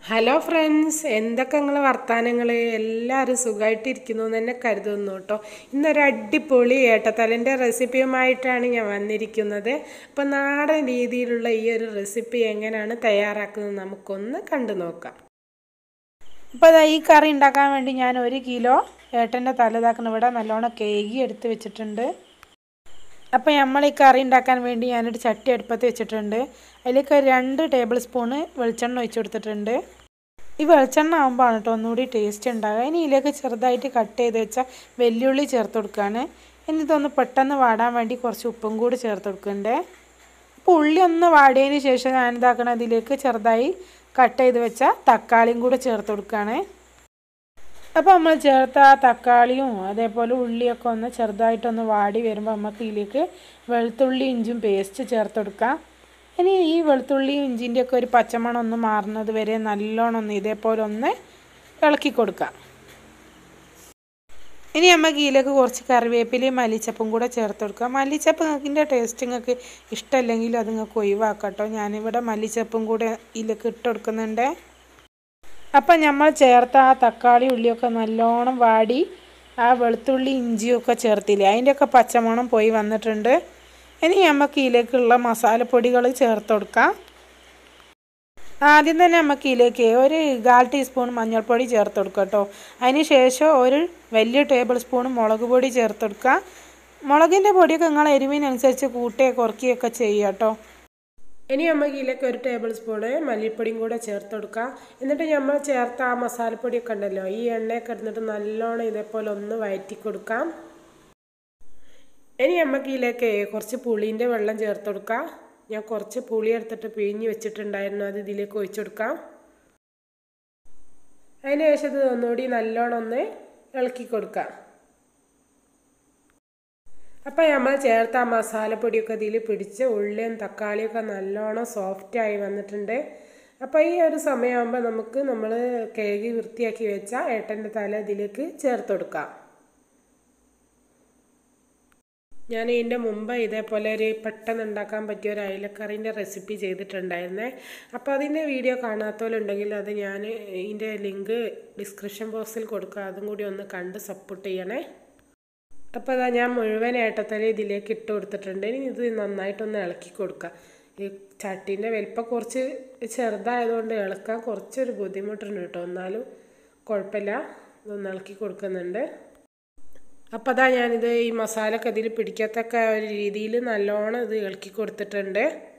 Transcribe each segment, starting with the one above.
hello friends എന്തൊക്കെ നിങ്ങൾ വർത്താനങ്ങൾ എല്ലാവരും സുഖമായിട്ടിരിക്കുന്നു എന്ന് തന്നെ കരുതുന്നു കേട്ടോ ഇന്നൊരു അടിപൊളി ഏട്ടത്തലിൻ്റെ റെസിപ്പിയുമായിട്ടാണ് ഞാൻ വന്നിരിക്കുന്നത് അപ്പോൾ നാടൻ രീതിയിലുള്ള ഈ ഒരു റെസിപ്പി എങ്ങനെയാണ് തയ്യാറാക്കുന്നത് നമുക്കൊന്ന് കണ്ടു നോക്കാം ഇപ്പോൾ ഇതാ ഈ കറി ഉണ്ടാക്കാൻ വേണ്ടി ഞാൻ ഒരു കിലോ ഏട്ടൻ്റെ തല ഇതാക്കുന്ന ഇവിടെ നല്ലോണം കേകി എടുത്ത് വെച്ചിട്ടുണ്ട് അപ്പോൾ നമ്മൾ ഈ കറി ഉണ്ടാക്കാൻ വേണ്ടി ഞാനൊരു ചട്ടി അടുപ്പത്ത് വെച്ചിട്ടുണ്ട് അതിലേക്ക് ഒരു രണ്ട് ടേബിൾ സ്പൂണ് വെളിച്ചെണ്ണ ഒഴിച്ച് കൊടുത്തിട്ടുണ്ട് ഈ വെളിച്ചെണ്ണ ആകുമ്പോഴാണ് കേട്ടോ ഒന്നുകൂടി ടേസ്റ്റ് ഉണ്ടാകുക ഇനി ഇതിലേക്ക് ചെറുതായിട്ട് കട്ട് ചെയ്ത് വെച്ച വെല്ലുള്ളി ചേർത്ത് കൊടുക്കുകയാണ് ഇനി ഇതൊന്ന് പെട്ടെന്ന് വാടാൻ വേണ്ടി കുറച്ച് ഉപ്പും കൂടി ചേർത്ത് കൊടുക്കുന്നുണ്ട് അപ്പോൾ ഉള്ളി ഒന്ന് വാടിയതിന് ശേഷം ഞാൻ ഇതാക്കണം ഇതിലേക്ക് ചെറുതായി കട്ട് ചെയ്ത് വെച്ച തക്കാളിയും കൂടെ ചേർത്ത് കൊടുക്കുകയാണ് അപ്പോൾ നമ്മൾ ചേർത്ത ആ തക്കാളിയും അതേപോലെ ഉള്ളിയൊക്കെ ഒന്ന് ചെറുതായിട്ടൊന്ന് വാടി വരുമ്പോൾ നമുക്ക് ഇതിലേക്ക് വെളുത്തുള്ളി ഇഞ്ചും പേസ്റ്റ് ചേർത്ത് കൊടുക്കാം ഇനി ഈ വെളുത്തുള്ളി ഇഞ്ചിൻ്റെ ഒക്കെ ഒരു പച്ചമണം ഒന്ന് മാറുന്നത് വരെ നല്ലോണം ഒന്ന് ഇതേപോലെ ഒന്ന് ഇളക്കി കൊടുക്കാം ഇനി നമുക്ക് ഇതിലേക്ക് കുറച്ച് കറിവേപ്പിലയും മല്ലിച്ചപ്പും കൂടെ ചേർത്ത് കൊടുക്കാം മല്ലിച്ചപ്പ് നിങ്ങൾക്കിൻ്റെ ടേസ്റ്റ് നിങ്ങൾക്ക് ഇഷ്ടമല്ലെങ്കിൽ അത് നിങ്ങൾക്ക് ഒഴിവാക്കാം കേട്ടോ ഞാനിവിടെ മല്ലിച്ചപ്പും കൂടെ ഇതിലേക്ക് ഇട്ട് കൊടുക്കുന്നുണ്ട് അപ്പം നമ്മൾ ചേർത്ത ആ തക്കാളി ഉള്ളിയൊക്കെ നല്ലോണം വാടി ആ വെളുത്തുള്ളി ഇഞ്ചിയൊക്കെ ചേർത്തില്ലേ അതിൻ്റെയൊക്കെ പച്ചമണം പോയി വന്നിട്ടുണ്ട് ഇനി നമുക്ക് ഇതിലേക്കുള്ള മസാലപ്പൊടികൾ ചേർത്ത് കൊടുക്കാം ആദ്യം തന്നെ നമുക്ക് ഇതിലേക്ക് ഒരു കാൽ ടീസ്പൂൺ മഞ്ഞൾപ്പൊടി ചേർത്ത് കൊടുക്കുക കേട്ടോ അതിന് ശേഷം ഒരു വലിയ ടേബിൾ സ്പൂൺ മുളക് പൊടി ചേർത്ത് കൊടുക്കുക മുളകിൻ്റെ പൊടിയൊക്കെ നിങ്ങൾ എരിവിനനുസരിച്ച് കൂട്ടുകയോ കുറയ്ക്കുകയൊക്കെ ചെയ്യുക കേട്ടോ ഇനി നമുക്ക് ഇതിലേക്ക് ഒരു ടേബിൾ സ്പൂണ് മല്ലിപ്പൊടിയും കൂടെ ചേർത്ത് കൊടുക്കാം എന്നിട്ട് നമ്മൾ ചേർത്ത ആ മസാലപ്പൊടിയൊക്കെ ഉണ്ടല്ലോ ഈ എണ്ണയൊക്കെ എടുത്തിട്ട് നല്ലോണം ഇതേപോലെ ഒന്ന് വയറ്റി കൊടുക്കാം ഇനി നമുക്ക് ഇതിലേക്ക് കുറച്ച് പുളീൻ്റെ വെള്ളം ചേർത്ത് കൊടുക്കാം ഞാൻ കുറച്ച് പുളി എടുത്തിട്ട് പിഴിഞ്ഞ് വെച്ചിട്ടുണ്ടായിരുന്നു അത് ഇതിലേക്ക് ഒഴിച്ചു കൊടുക്കാം അതിന് ശേഷം ഇത് ഒന്നുകൂടി നല്ലോണം ഒന്ന് ഇളക്കി കൊടുക്കാം അപ്പോൾ നമ്മൾ ചേർത്ത ആ മസാലപ്പൊടിയൊക്കെ ഇതിൽ പിടിച്ച് ഉള്ളിയും തക്കാളിയൊക്കെ നല്ലോണം സോഫ്റ്റായി വന്നിട്ടുണ്ട് അപ്പോൾ ഈ ഒരു സമയമാകുമ്പോൾ നമുക്ക് നമ്മൾ കഴുകി വൃത്തിയാക്കി വെച്ച ഏട്ടൻ്റെ തല ഇതിലേക്ക് ചേർത്ത് കൊടുക്കാം ഞാൻ ഇതിൻ്റെ മുമ്പ് ഇതേപോലെ ഒരു പെട്ടെന്ന് ഉണ്ടാക്കാൻ പറ്റിയ ഒരു അയലക്കറീൻ്റെ റെസിപ്പി ചെയ്തിട്ടുണ്ടായിരുന്നേ അപ്പോൾ അതിൻ്റെ വീഡിയോ കാണാത്തവരുണ്ടെങ്കിൽ അത് ഞാൻ ഇതിൻ്റെ ലിങ്ക് ഡിസ്ക്രിപ്ഷൻ ബോക്സിൽ കൊടുക്കുക അതും കൂടി ഒന്ന് കണ്ട് സപ്പോർട്ട് ചെയ്യണേ അപ്പോൾ അതാ ഞാൻ മുഴുവൻ ഏട്ടത്തല ഇതിലേക്ക് ഇട്ട് കൊടുത്തിട്ടുണ്ട് ഇനി ഇത് നന്നായിട്ടൊന്ന് ഇളക്കി കൊടുക്കുക ഈ ചട്ടീൻ്റെ വലിപ്പം കുറച്ച് ചെറുതായതുകൊണ്ട് ഇളക്കാൻ കുറച്ചൊരു ബുദ്ധിമുട്ടുണ്ട് കേട്ടോ എന്നാലും കുഴപ്പമില്ല ഇതൊന്ന് ഇളക്കി കൊടുക്കുന്നുണ്ട് അപ്പോൾ അതാ ഞാനിത് ഈ മസാലയൊക്കെ ഇതിൽ പിടിക്കത്തക്ക ഒരു രീതിയിൽ നല്ലോണം ഇത് ഇളക്കി കൊടുത്തിട്ടുണ്ട്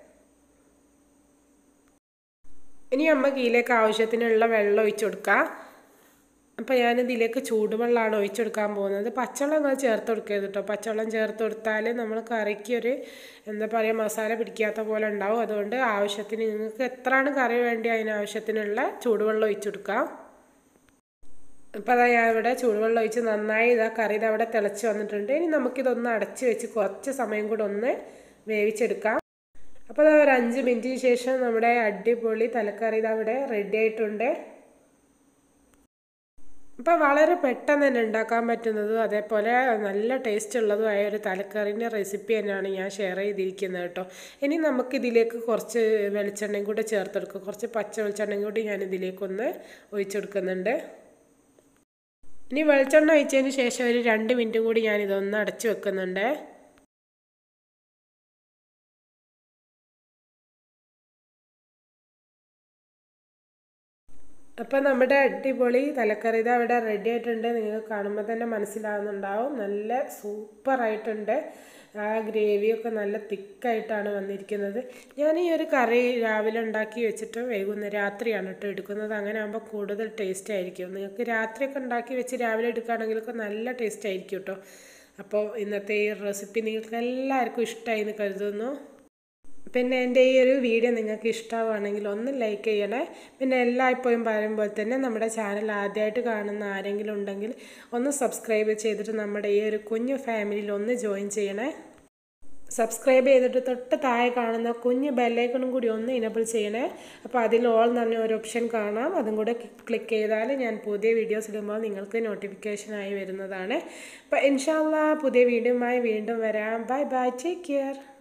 ഇനി നമുക്ക് ഇതിലേക്ക് ആവശ്യത്തിനുള്ള വെള്ളം ഒഴിച്ചു കൊടുക്കാം അപ്പോൾ ഞാനിതിലേക്ക് ചൂടുവെള്ളമാണ് ഒഴിച്ചെടുക്കാൻ പോകുന്നത് പച്ചവെള്ളം നിങ്ങൾ ചേർത്ത് കൊടുക്കരുത് കേട്ടോ പച്ചവെള്ളം ചേർത്ത് കൊടുത്താൽ നമ്മൾ കറിക്ക് ഒരു എന്താ പറയുക മസാല പിടിക്കാത്ത പോലെ ഉണ്ടാവും അതുകൊണ്ട് ആവശ്യത്തിന് നിങ്ങൾക്ക് എത്രയാണ് കറി വേണ്ടി അതിനാവശ്യത്തിനുള്ള ചൂടുവെള്ളം ഒഴിച്ചു കൊടുക്കാം അപ്പോൾ അതാ ഞാൻ ഇവിടെ ചൂടുവെള്ളം ഒഴിച്ച് നന്നായി ഇതാ കറി ഇത് അവിടെ തിളച്ച് വന്നിട്ടുണ്ട് ഇനി നമുക്കിതൊന്ന് അടച്ച് വെച്ച് കുറച്ച് സമയം കൂടെ ഒന്ന് വേവിച്ചെടുക്കാം അപ്പോൾ അതാ ഒരു അഞ്ച് മിനിറ്റിന് ശേഷം നമ്മുടെ അടിപൊളി തലക്കറി ഇത് അവിടെ റെഡി ആയിട്ടുണ്ട് അപ്പോൾ വളരെ പെട്ടെന്ന് തന്നെ ഉണ്ടാക്കാൻ പറ്റുന്നതും അതേപോലെ നല്ല ടേസ്റ്റ് ഉള്ളതുമായ ഒരു തലക്കറിൻ്റെ റെസിപ്പി തന്നെയാണ് ഞാൻ ഷെയർ ചെയ്തിരിക്കുന്നത് കേട്ടോ ഇനി നമുക്കിതിലേക്ക് കുറച്ച് വെളിച്ചെണ്ണയും കൂടെ ചേർത്തെടുക്കും കുറച്ച് പച്ച വെളിച്ചെണ്ണയും കൂടി ഞാൻ ഇതിലേക്കൊന്ന് ഒഴിച്ചെടുക്കുന്നുണ്ട് ഇനി വെളിച്ചെണ്ണ ഒഴിച്ചതിന് ശേഷം ഒരു രണ്ട് മിനിറ്റും കൂടി ഞാൻ ഇതൊന്ന് അടച്ചു വെക്കുന്നുണ്ട് അപ്പം നമ്മുടെ അടിപൊളി തലക്കറി ഇത് അവിടെ റെഡി ആയിട്ടുണ്ട് നിങ്ങൾക്ക് കാണുമ്പോൾ തന്നെ മനസ്സിലാവുന്നുണ്ടാവും നല്ല സൂപ്പറായിട്ടുണ്ട് ആ ഗ്രേവിയൊക്കെ നല്ല തിക്കായിട്ടാണ് വന്നിരിക്കുന്നത് ഞാൻ ഈ ഒരു കറി രാവിലെ ഉണ്ടാക്കി വെച്ചിട്ട് വൈകുന്നേരം രാത്രിയാണ് കേട്ടോ എടുക്കുന്നത് അങ്ങനെ ആകുമ്പോൾ കൂടുതൽ ടേസ്റ്റ് ആയിരിക്കും നിങ്ങൾക്ക് രാത്രിയൊക്കെ ഉണ്ടാക്കി വെച്ച് രാവിലെ എടുക്കുകയാണെങ്കിലൊക്കെ നല്ല ടേസ്റ്റ് ആയിരിക്കും കേട്ടോ അപ്പോൾ ഇന്നത്തെ ഈ റെസിപ്പി നിങ്ങൾക്ക് എല്ലാവർക്കും ഇഷ്ടമായി എന്ന് കരുതുന്നു പിന്നെ എൻ്റെ ഈ ഒരു വീഡിയോ നിങ്ങൾക്ക് ഇഷ്ടമാണെങ്കിൽ ഒന്ന് ലൈക്ക് ചെയ്യണേ പിന്നെ എല്ലായ്പ്പോഴും പറയുമ്പോൾ തന്നെ നമ്മുടെ ചാനൽ ആദ്യമായിട്ട് കാണുന്ന ആരെങ്കിലും ഉണ്ടെങ്കിൽ ഒന്ന് സബ്സ്ക്രൈബ് ചെയ്തിട്ട് നമ്മുടെ ഈ ഒരു കുഞ്ഞു ഫാമിലിയിൽ ഒന്ന് ജോയിൻ ചെയ്യണേ സബ്സ്ക്രൈബ് ചെയ്തിട്ട് തൊട്ട് താഴെ കാണുന്ന കുഞ്ഞ് ബെല്ലൈക്കണും കൂടി ഒന്ന് ഇനബിൾ ചെയ്യണേ അപ്പോൾ അതിൽ ഓൾ എന്ന് പറഞ്ഞ ഒരു ഓപ്ഷൻ കാണാം അതും കൂടെ ക്ലിക്ക് ചെയ്താൽ ഞാൻ പുതിയ വീഡിയോസ് ഇടുമ്പോൾ നിങ്ങൾക്ക് നോട്ടിഫിക്കേഷനായി വരുന്നതാണ് അപ്പോൾ ഇൻഷാല്ല പുതിയ വീഡിയോയുമായി വീണ്ടും വരാം ബൈ ബൈ ടേക്ക് കെയർ